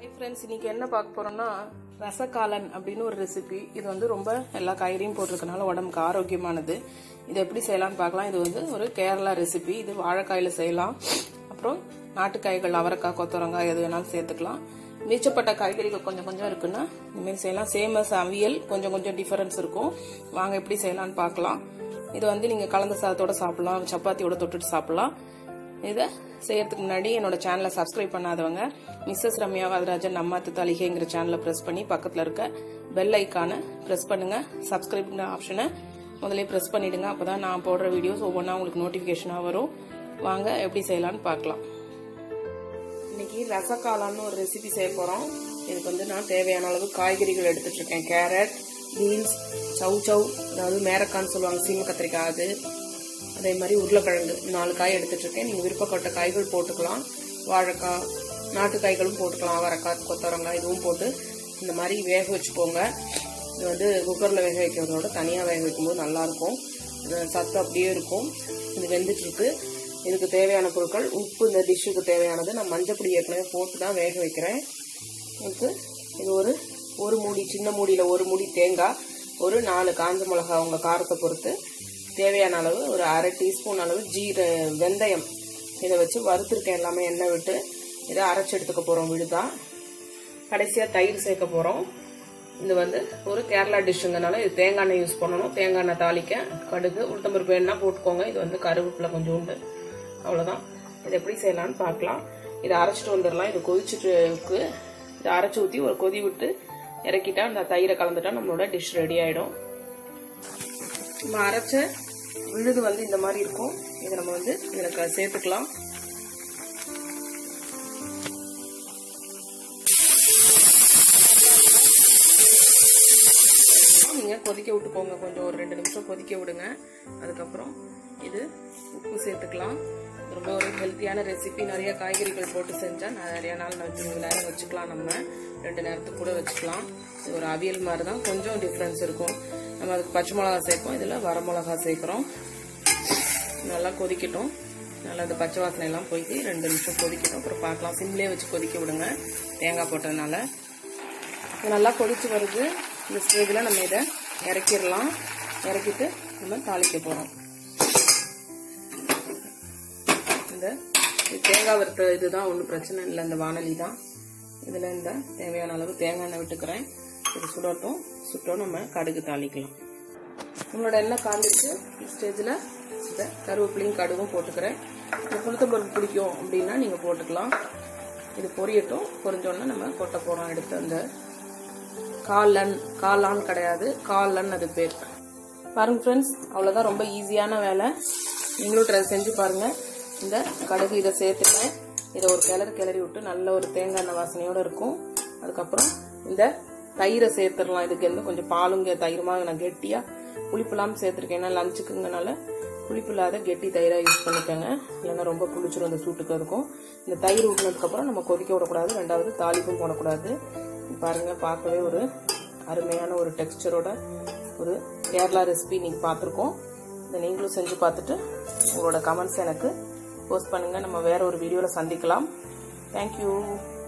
hi friends இன்னைக்கு என்ன பார்க்க போறோம்னா ரசக்காலன் அப்படின்னு ஒரு ரெசிபி இது வந்து ரொம்ப எல்லா காய்கறியும் போட்டிருக்கனால உடம்புக்கு ஆரோக்கியமானது இது எப்படி செய்யலாம்னு பார்க்கலாம் இது வந்து ஒரு கேரளா ரெசிபி இது வாழைக்காயில செய்யலாம் அப்புறம் நாட்டுக்காய்கள் அவரைக்காய் கொத்தவரங்காய் எது வேணாலும் சேர்த்துக்கலாம் மிச்சப்பட்ட காய்கறிகள் கொஞ்சம் கொஞ்சம் இருக்குன்னா இனிமேல் செய்யலாம் சேம் அஸ் அவியல் கொஞ்சம் கொஞ்சம் டிஃபரன்ஸ் இருக்கும் வாங்க எப்படி செய்யலாம்னு பார்க்கலாம் இது வந்து நீங்க கலந்த சாதத்தோட சாப்பிடலாம் சப்பாத்தியோட தொட்டுட்டு சாப்பிடலாம் இதை செய்யறதுக்கு முன்னாடி என்னோட சேனலை சப்ஸ்கிரைப் பண்ணாதவங்க மிஸ்ஸஸ் ரம்யா வாதராஜன் நம்மாத்து தாலிகைங்கிற சேனலை ப்ரெஸ் பண்ணி பக்கத்தில் இருக்க பெல் ஐக்கானை ப்ரெஸ் பண்ணுங்க சப்ஸ்கிரைப் ஆப்ஷனை முதல்ல ப்ரெஸ் பண்ணிடுங்க அப்பதான் நான் போடுற வீடியோஸ் ஒவ்வொன்றா உங்களுக்கு நோட்டிஃபிகேஷனாக வரும் வாங்க எப்படி செய்யலாம்னு பார்க்கலாம் இன்னைக்கு ரசக்காளான்னு ஒரு ரெசிபி செய்ய போகிறோம் இதுக்கு வந்து நான் தேவையான அளவு காய்கறிகள் எடுத்துட்டு இருக்கேன் கேரட் பீன்ஸ் சவு சவு அதாவது மேரக்கான்னு சொல்லுவாங்க சீம கத்திரிக்காய் அது அதே மாதிரி உருளைக்கிழங்கு நாலு காய் எடுத்துட்டு இருக்கேன் நீங்கள் விருப்பப்பட்ட காய்கள் போட்டுக்கலாம் வாழைக்காய் நாட்டு காய்களும் போட்டுக்கலாம் அவரைக்காய் கொத்தவரங்காய் இதுவும் போட்டு இந்த மாதிரி வேக வச்சுக்கோங்க இது வந்து குக்கரில் வேக வைக்கிறதோட தனியாக வேக வைக்கும்போது நல்லாயிருக்கும் சத்து அப்படியே இருக்கும் இது வெந்துட்டு இருக்கு இதுக்கு தேவையான பொருட்கள் உப்பு இந்த டிஷ்ஷுக்கு தேவையானது நான் மஞ்சப்பொடி ஏற்கனவே போட்டு தான் வேக வைக்கிறேன் இதுக்கு இது ஒரு ஒரு மூடி சின்ன மூடியில் ஒரு மூடி தேங்காய் ஒரு நாலு காஞ்ச மிளகா உங்கள் காரத்தை பொறுத்து தேவையான அளவு ஒரு அரை டீஸ்பூன் அளவு ஜீர வெந்தயம் இதை வச்சு வறுத்துருக்கேன் எல்லாமே எண்ணெய் விட்டு இதை அரைச்சி எடுத்துக்க போகிறோம் விழுதா கடைசியாக தயிர் சேர்க்க போகிறோம் இது வந்து ஒரு கேரளா டிஷ்ஷுங்கனால இது தேங்காய் எண்ணெய் யூஸ் பண்ணணும் தேங்காய் எண்ணெய் தாளிக்க கடுகு உளுத்தம்பருப்பு வேணுன்னா போட்டுக்கோங்க இது வந்து கருவேப்பிலை கொஞ்சம் உண்டு அவ்வளோதான் இது எப்படி செய்யலாம்னு பார்க்கலாம் இதை அரைச்சிட்டு வந்துடலாம் இது கொதிச்சுட்டு இருக்கு இதை அரைச்சி ஊற்றி ஒரு கொதி விட்டு இறக்கிட்டா அந்த தயிரை கலந்துட்டா நம்மளோட டிஷ் ரெடி ஆகிடும் நம்ம அரைச்ச விழுது வந்து இந்த மாதிரி இருக்கும் இதை நம்ம வந்து இதில் சேர்த்துக்கலாம் நீங்கள் கொதிக்க விட்டுக்கோங்க கொஞ்சம் ஒரு ரெண்டு நிமிஷம் கொதிக்க விடுங்க அதுக்கப்புறம் இது உப்பு சேர்த்துக்கலாம் ரொம்ப ஒரு ஹெல்த்தியான ரெசிபி நிறைய காய்கறிகள் போட்டு செஞ்சால் நிறைய நாள் வச்சு நேரம் வச்சுக்கலாம் நம்ம ரெண்டு நேரத்துக்கு கூட வச்சுக்கலாம் இது ஒரு அவியல் மாதிரி தான் கொஞ்சம் டிஃப்ரென்ஸ் இருக்கும் நம்ம அதுக்கு பச்சை மிளகா சேர்ப்போம் இதில் வர மிளகா சேர்க்குறோம் நல்லா கொதிக்கட்டும் நல்லா இந்த பச்சை வாசனை எல்லாம் போயிட்டு ரெண்டு நிமிஷம் கொதிக்கட்டும் அப்புறம் பார்க்கலாம் சிம்லேயே வச்சு கொதிக்க விடுங்க தேங்காய் போட்டதுனால இது நல்லா கொதிச்சு வருது இந்த ஸ்டேஜில் நம்ம இதை இறக்கிடலாம் இறக்கிட்டு நம்ம தாளிக்க போகிறோம் இந்த தேங்காய் வறுத்த இதுதான் ஒன்றும் பிரச்சனை இல்லை இந்த வானொலி தான் இதில் இந்த தேவையான அளவு தேங்காய் எண்ணெய் விட்டுக்கிறேன் இது சுடட்டும் சுட்டோம் நம்ம கடுகு தாளிக்கலாம் உங்களோட எண்ணெய் காஞ்சிச்சு இந்த ஸ்டேஜில் இந்த கருவேப்பிலையும் கடுகும் போட்டுக்கிறேன் இந்த புளுத்தம்பருப்பு பிடிக்கும் அப்படின்னா நீங்கள் போட்டுக்கலாம் இது பொரியட்டும் பொரிஞ்சோடனே நம்ம கொட்ட போகிறோம் எடுத்து அந்த காலன் காளான் கிடையாது காலன் அது பேர் பாருங்க ஃப்ரெண்ட்ஸ் அவ்வளோதான் ரொம்ப ஈஸியான வேலை நீங்களும் ட்ரை செஞ்சு பாருங்க இந்த கடுகு இதை சேர்த்துட்டேன் இதை ஒரு கிளறி கிளறி விட்டு நல்ல ஒரு தேங்காய் எண்ணெய் வாசனையோடு இருக்கும் அதுக்கப்புறம் இந்த தயிரை சேர்த்துடலாம் இதுக்கு வந்து கொஞ்சம் பாலுங்க தயிரமாக நான் கெட்டியாக புளிப்பு இல்லாமல் சேர்த்துருக்கேன் ஏன்னா லஞ்சுக்குங்கனால புளிப்பு இல்லாத கெட்டி தயிராக யூஸ் பண்ணிக்கோங்க இல்லைன்னா ரொம்ப புளிச்சிரும் இந்த சூட்டுக்கு இருக்கும் இந்த தயிர் ஊட்டினதுக்கப்புறம் நம்ம கொதிக்க விடக்கூடாது ரெண்டாவது தாளிப்பும் போடக்கூடாது பாருங்க பார்க்கவே ஒரு அருமையான ஒரு டெக்ஸ்டரோட ஒரு கேரளா ரெசிபி நீங்கள் பார்த்துருக்கோம் இதை நீங்களும் செஞ்சு பார்த்துட்டு உங்களோட கமெண்ட்ஸ் எனக்கு போஸ்ட் பண்ணுங்கள் நம்ம வேற ஒரு வீடியோவில் சந்திக்கலாம் தேங்க்யூ